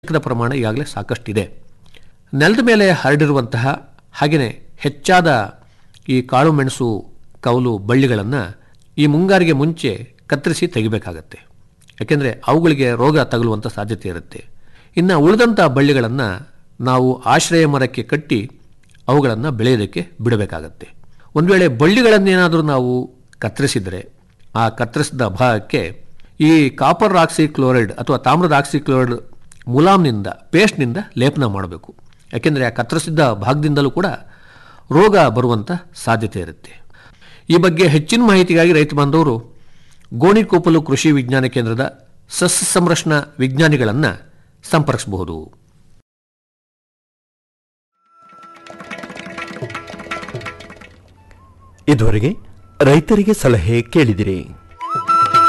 the ಪ್ರಮಾಣ ಈಗಾಗಲೇ ಸಾಕಷ್ಟಿದೆ ನೆಲದ ಮೇಲೆ ಹರಡಿರುವಂತಹ ಹಾಗೆಯೇ ಹೆಚ್ಚಾದ ಈ ಕಾಳು ಮೆಣಸು ಕೌಲು ಬಳ್ಳಿಗಳನ್ನು ಈ ಮುಂಗಾರಿಗೆ ಮುಂಚೆ ಕತ್ತರಿಸಿ ತೆಗಿಬೇಕಾಗತ್ತೆ ಯಾಕೆಂದರೆ ಅವುಗಳಿಗೆ ರೋಗ ತಗುಲುವಂಥ ಸಾಧ್ಯತೆ ಇರುತ್ತೆ ಇನ್ನು ಉಳಿದಂಥ ಬಳ್ಳಿಗಳನ್ನು ನಾವು ಆಶ್ರಯ ಮರಕ್ಕೆ ಕಟ್ಟಿ ಅವುಗಳನ್ನು ಬೆಳೆಯೋದಕ್ಕೆ ಬಿಡಬೇಕಾಗತ್ತೆ ಒಂದು ವೇಳೆ ಬಳ್ಳಿಗಳನ್ನೇನಾದರೂ ನಾವು ಕತ್ತರಿಸಿದರೆ ಆ ಕತ್ತರಿಸಿದ ಭಾಗಕ್ಕೆ ಈ ಕಾಪರ್ ಆಕ್ಸಿ ಕ್ಲೋರೈಡ್ ಅಥವಾ ತಾಮ್ರದ ಆಕ್ಸಿ ಕ್ಲೋರೈಡ್ ಮುಲಾಮ್ನಿಂದ ಪೇಸ್ಟ್ನಿಂದ ಲೇಪನ ಮಾಡಬೇಕು ಯಾಕೆಂದರೆ ಆ ಕತ್ತರಿಸಿದ್ದ ಭಾಗದಿಂದಲೂ ಕೂಡ ರೋಗ ಬರುವಂಥ ಸಾಧ್ಯತೆ ಇರುತ್ತೆ ಈ ಬಗ್ಗೆ ಹೆಚ್ಚಿನ ಮಾಹಿತಿಗಾಗಿ ರೈತ ಬಾಂಧವರು ಗೋಣಿಕೊಪ್ಪಲು ಕೃಷಿ ವಿಜ್ಞಾನ ಕೇಂದ್ರದ ಸಸ್ಯ ಸಂರಕ್ಷಣಾ ವಿಜ್ಞಾನಿಗಳನ್ನು ಸಂಪರ್ಕಿಸಬಹುದು ಇದುವರೆಗೆ ರೈತರಿಗೆ ಸಲಹೆ ಕೇಳಿದಿರಿ